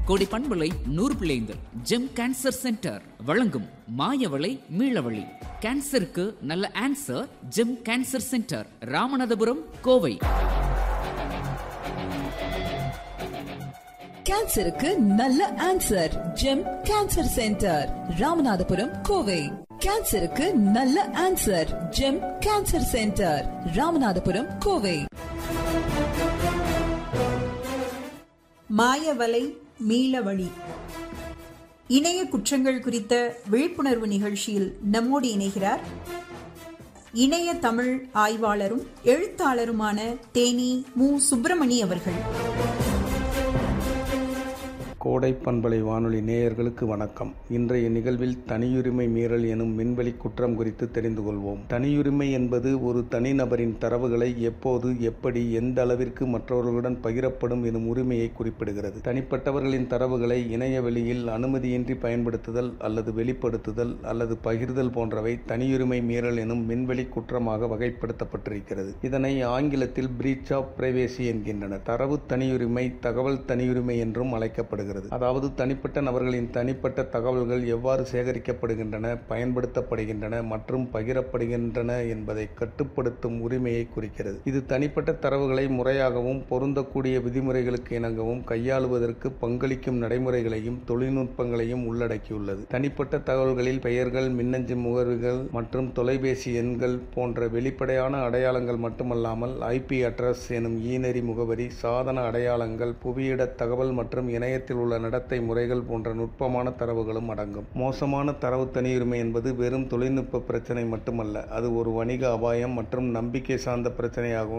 கோடி பண்பலை நூறு பிள்ளைந்தல் ஜெம் கேன்சர் சென்டர் வழங்கும் மாயவளை மீளவழி கேன்சருக்கு நல்ல answer Gem cancer centre Ramanathapuram Kovai கேன்சருக்கு நல்ல answer Gem cancer centre Ramanathapuram Kovai கேன்சருக்கு நல்ல answer Gem cancer centre Ramanathapuram Kovai மாயவலை மீளவழி இணைய குற்றங்கள் குறித்த விழிப்புணர்வு நிகழ்ச்சியில் நம்மோடு இணைகிறார் இணைய தமிழ் ஆய்வாளரும் எழுத்தாளருமான தேனி மு சுப்பிரமணி அவர்கள் கோடை பண்பலை வானொலி நேயர்களுக்கு வணக்கம் இன்றைய நிகழ்வில் தனியுரிமை மீறல் எனும் விண்வெளி குற்றம் குறித்து தெரிந்து கொள்வோம் தனியுரிமை என்பது ஒரு தனிநபரின் தரவுகளை எப்போது எப்படி எந்த அளவிற்கு மற்றவர்களுடன் பகிரப்படும் எனும் உரிமையை குறிப்பிடுகிறது தனிப்பட்டவர்களின் தரவுகளை இணைய வெளியில் அனுமதியின்றி பயன்படுத்துதல் அல்லது வெளிப்படுத்துதல் அல்லது பகிர்தல் போன்றவை தனியுரிமை மீறல் எனும் விண்வெளி குற்றமாக வகைப்படுத்தப்பட்டிருக்கிறது இதனை ஆங்கிலத்தில் பிரீச் ஆஃப் பிரைவேசி என்கின்றனர் தரவு தனியுரிமை தகவல் தனியுரிமை என்றும் அழைக்கப்படுகிறது வருகிறது அதாவது தனிப்பட்ட நபர்களின் தனிப்பட்ட தகவல்கள் எவ்வாறு சேகரிக்கப்படுகின்றன பயன்படுத்தப்படுகின்றன மற்றும் பகிரப்படுகின்றன என்பதை கட்டுப்படுத்தும் உரிமையை குறிக்கிறது இது தனிப்பட்ட தரவுகளை முறையாகவும் பொருந்தக்கூடிய விதிமுறைகளுக்கு இணங்கவும் கையாளுவதற்கு பங்களிக்கும் நடைமுறைகளையும் தொழில்நுட்பங்களையும் உள்ளடக்கியுள்ளது தனிப்பட்ட தகவல்களில் பெயர்கள் மின்னஞ்சு முகர்வுகள் மற்றும் தொலைபேசி எண்கள் போன்ற வெளிப்படையான அடையாளங்கள் மட்டுமல்லாமல் ஐபி அட்ரஸ் எனும் ஈநெறி முகவரி சாதன அடையாளங்கள் புவியிட தகவல் மற்றும் இணையத்தில் உள்ள நடத்தை முறைகள் போன்ற நுட்பமான தரவுகளும் அடங்கும் மோசமான தரவு தனியுரிமை என்பது வெறும் தொழில்நுட்ப பிரச்சனை மட்டுமல்ல அது ஒரு வணிக அபாயம் மற்றும் நம்பிக்கை சார்ந்த பிரச்சனையாகவும்